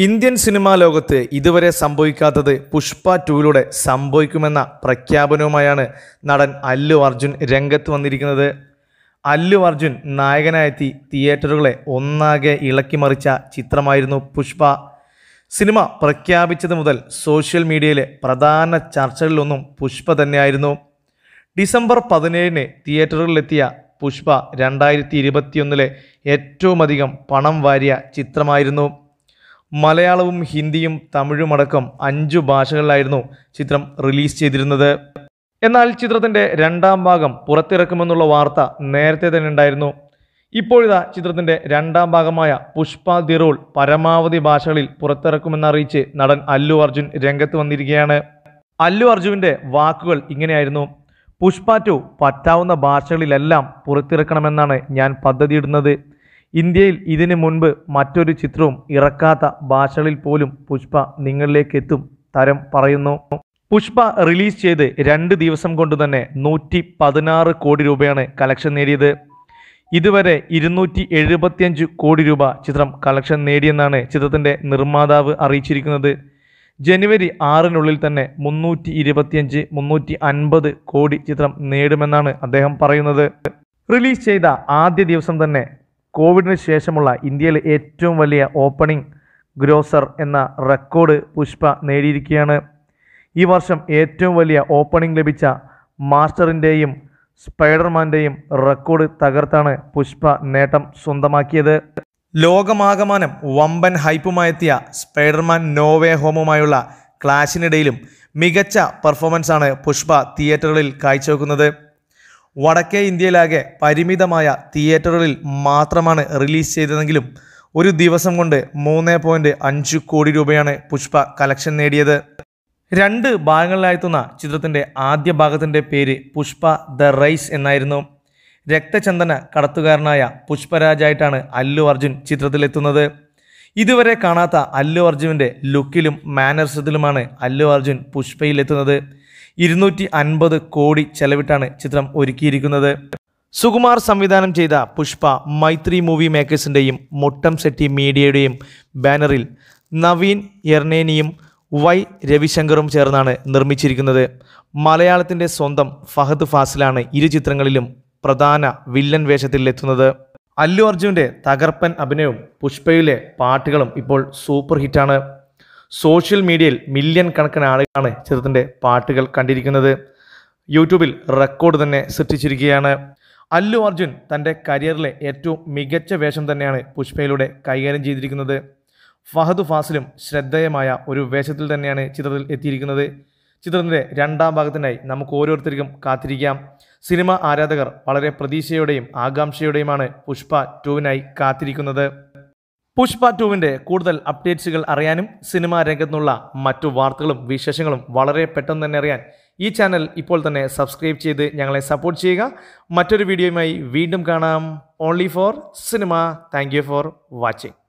Indian cinema ലോകത്ത് ഇതുവരെ സംഭവിക്കാത്തത് പുഷ്പ ടൂയിലൂടെ സംഭവിക്കുമെന്ന പ്രഖ്യാപനവുമായാണ് നടൻ അല്ലു അർജുൻ രംഗത്ത് വന്നിരിക്കുന്നത് അല്ലു അർജുൻ നായകനായെത്തി തിയേറ്ററുകളെ ഒന്നാകെ ഇളക്കിമറിച്ച ചിത്രമായിരുന്നു പുഷ്പ സിനിമ പ്രഖ്യാപിച്ചത് മുതൽ സോഷ്യൽ മീഡിയയിലെ പ്രധാന ചർച്ചകളിലൊന്നും പുഷ്പ തന്നെയായിരുന്നു ഡിസംബർ പതിനേഴിന് തിയേറ്ററുകളിലെത്തിയ പുഷ്പ രണ്ടായിരത്തി ഇരുപത്തിയൊന്നിലെ ഏറ്റവും അധികം പണം വാരിയ ചിത്രമായിരുന്നു മലയാളവും ഹിന്ദിയും തമിഴുമടക്കം അഞ്ചു ഭാഷകളിലായിരുന്നു ചിത്രം റിലീസ് ചെയ്തിരുന്നത് എന്നാൽ ചിത്രത്തിന്റെ രണ്ടാം ഭാഗം പുറത്തിറക്കുമെന്നുള്ള വാർത്ത നേരത്തെ തന്നെ ഉണ്ടായിരുന്നു ഇപ്പോഴിതാ ചിത്രത്തിന്റെ രണ്ടാം ഭാഗമായ പുഷ്പ ദി റോൾ പരമാവധി ഭാഷകളിൽ പുറത്തിറക്കുമെന്നറിയിച്ച് നടൻ അല്ലു അർജുൻ രംഗത്ത് വന്നിരിക്കുകയാണ് അല്ലു അർജുവിന്റെ വാക്കുകൾ ഇങ്ങനെയായിരുന്നു പുഷ്പ ടു പറ്റാവുന്ന ഭാഷകളിലെല്ലാം പുറത്തിറക്കണമെന്നാണ് ഞാൻ പദ്ധതിയിടുന്നത് ഇന്ത്യയിൽ ഇതിനു മുൻപ് മറ്റൊരു ചിത്രവും ഇറക്കാത്ത ഭാഷകളിൽ പോലും പുഷ്പ നിങ്ങളിലേക്ക് എത്തും തരം പറയുന്നു പുഷ്പ റിലീസ് ചെയ്ത് രണ്ട് ദിവസം കൊണ്ട് തന്നെ നൂറ്റി പതിനാറ് കോടി രൂപയാണ് കളക്ഷൻ നേടിയത് ഇതുവരെ ഇരുന്നൂറ്റി എഴുപത്തിയഞ്ച് കോടി രൂപ ചിത്രം കളക്ഷൻ നേടിയെന്നാണ് ചിത്രത്തിന്റെ നിർമ്മാതാവ് അറിയിച്ചിരിക്കുന്നത് ജനുവരി ആറിനുള്ളിൽ തന്നെ മുന്നൂറ്റി ഇരുപത്തിയഞ്ച് മുന്നൂറ്റി അൻപത് കോടി ചിത്രം നേടുമെന്നാണ് അദ്ദേഹം പറയുന്നത് റിലീസ് ചെയ്ത ആദ്യ ദിവസം തന്നെ കോവിഡിന് ശേഷമുള്ള ഇന്ത്യയിലെ ഏറ്റവും വലിയ ഓപ്പണിംഗ് ഗ്രോസർ എന്ന റെക്കോർഡ് പുഷ്പ നേടിയിരിക്കുകയാണ് ഈ വർഷം ഏറ്റവും വലിയ ഓപ്പണിംഗ് ലഭിച്ച മാസ്റ്ററിൻ്റെയും സ്പൈഡർമാൻ്റെയും റെക്കോർഡ് തകർത്താണ് പുഷ്പ നേട്ടം സ്വന്തമാക്കിയത് ലോകമാകമാനം വമ്പൻ ഹൈപ്പുമായെത്തിയ സ്പൈഡർമാൻ നോവേ ഹോമുമായുള്ള ക്ലാഷിനിടയിലും മികച്ച പെർഫോമൻസാണ് പുഷ്പ തിയേറ്ററുകളിൽ കാഴ്ചവെക്കുന്നത് വടക്കേ ഇന്ത്യയിലാകെ പരിമിതമായ തിയേറ്ററുകളിൽ മാത്രമാണ് റിലീസ് ചെയ്തതെങ്കിലും ഒരു ദിവസം കൊണ്ട് മൂന്ന് പോയിൻറ്റ് അഞ്ച് കോടി രൂപയാണ് പുഷ്പ കളക്ഷൻ നേടിയത് രണ്ട് ഭാഗങ്ങളിലായെത്തുന്ന ചിത്രത്തിൻ്റെ ആദ്യ ഭാഗത്തിൻ്റെ പേര് പുഷ്പ ദ റൈസ് എന്നായിരുന്നു രക്തചന്ദന കടത്തുകാരനായ പുഷ്പരാജായിട്ടാണ് അല്ലു അർജുൻ ചിത്രത്തിലെത്തുന്നത് ഇതുവരെ കാണാത്ത അല്ലു അർജുവിൻ്റെ ലുക്കിലും മാനർസത്തിലുമാണ് അല്ലു അർജുൻ പുഷ്പയിലെത്തുന്നത് ഇരുന്നൂറ്റി അൻപത് കോടി ചെലവിട്ടാണ് ചിത്രം ഒരുക്കിയിരിക്കുന്നത് സുകുമാർ സംവിധാനം ചെയ്ത പുഷ്പ മൈത്രി മൂവി മേക്കേഴ്സിൻ്റെയും മുട്ടം സെറ്റി മീഡിയയുടെയും ബാനറിൽ നവീൻ എർണേനിയും വൈ രവിശങ്കറും ചേർന്നാണ് നിർമ്മിച്ചിരിക്കുന്നത് മലയാളത്തിൻ്റെ സ്വന്തം ഫഹദ് ഫാസിലാണ് ഇരു ചിത്രങ്ങളിലും പ്രധാന വില്ലൻ വേഷത്തിലെത്തുന്നത് അല്ലു അർജുൻ്റെ തകർപ്പൻ അഭിനയവും പുഷ്പയിലെ പാട്ടുകളും ഇപ്പോൾ സൂപ്പർ ഹിറ്റാണ് സോഷ്യൽ മീഡിയയിൽ മില്യൺ കണക്കിന് ആളുകളാണ് ചിത്രത്തിൻ്റെ പാട്ടുകൾ കണ്ടിരിക്കുന്നത് യൂട്യൂബിൽ റെക്കോർഡ് തന്നെ സൃഷ്ടിച്ചിരിക്കുകയാണ് അല്ലു അർജുൻ തൻ്റെ കരിയറിലെ ഏറ്റവും മികച്ച വേഷം തന്നെയാണ് പുഷ്പയിലൂടെ കൈകാര്യം ചെയ്തിരിക്കുന്നത് ഫഹദ് ഫാസിലും ശ്രദ്ധേയമായ ഒരു വേഷത്തിൽ തന്നെയാണ് ചിത്രത്തിൽ എത്തിയിരിക്കുന്നത് ചിത്രത്തിൻ്റെ രണ്ടാം ഭാഗത്തിനായി നമുക്ക് ഓരോരുത്തർക്കും കാത്തിരിക്കാം സിനിമ ആരാധകർ വളരെ പ്രതീക്ഷയോടെയും ആകാംക്ഷയോടെയുമാണ് പുഷ്പ ടൂവിനായി കാത്തിരിക്കുന്നത് പുഷ്പ ടൂവിൻ്റെ കൂടുതൽ അപ്ഡേറ്റ്സുകൾ അറിയാനും സിനിമാ രംഗത്തുനിന്നുള്ള മറ്റു വാർത്തകളും വിശേഷങ്ങളും വളരെ പെട്ടെന്ന് തന്നെ അറിയാൻ ഈ ചാനൽ ഇപ്പോൾ തന്നെ സബ്സ്ക്രൈബ് ചെയ്ത് ഞങ്ങളെ സപ്പോർട്ട് ചെയ്യുക മറ്റൊരു വീഡിയോയുമായി വീണ്ടും കാണാം only for cinema thank you for watching